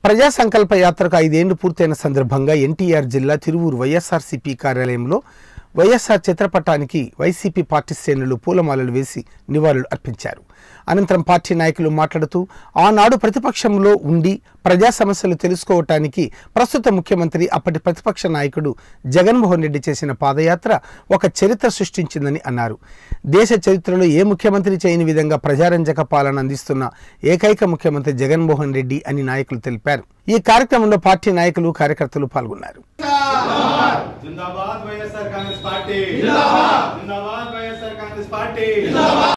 ప్రజా సంకల్ప యాత్రకు ఐదేళ్లు పూర్తయిన సందర్భంగా ఎన్టీఆర్ జిల్లా తిరువూరు వైఎస్ఆర్సీపీ కార్యాలయంలో వైఎస్ఆర్ చిత్రపటానికి వైసీపీ పార్టీ శ్రేణులు పూలమాలలు వేసి నివాళులు అర్పించారు అనంతరం పార్టీ నాయకులు మాట్లాడుతూ ఆనాడు ప్రతిపక్షంలో ఉండి ప్రజా సమస్యలు తెలుసుకోవటానికి ప్రస్తుత ముఖ్యమంత్రి అప్పటి ప్రతిపక్ష నాయకుడు జగన్మోహన్ రెడ్డి చేసిన పాదయాత్ర ఒక చరిత్ర సృష్టించిందని అన్నారు దేశ చరిత్రలో ఏ ముఖ్యమంత్రి చేయని విధంగా ప్రజారంజక పాలన అందిస్తున్న ఏకైక ముఖ్యమంత్రి జగన్మోహన్ రెడ్డి అని నాయకులు తెలిపారు ఈ కార్యక్రమంలో పార్టీ నాయకులు కార్యకర్తలు పాల్గొన్నారు जिंदाबाद వైఎస్ఆర్ కాంగ్రెస్ పార్టీ జిందాబాద్ జిందాబాద్ వైఎస్ఆర్ కాంగ్రెస్ పార్టీ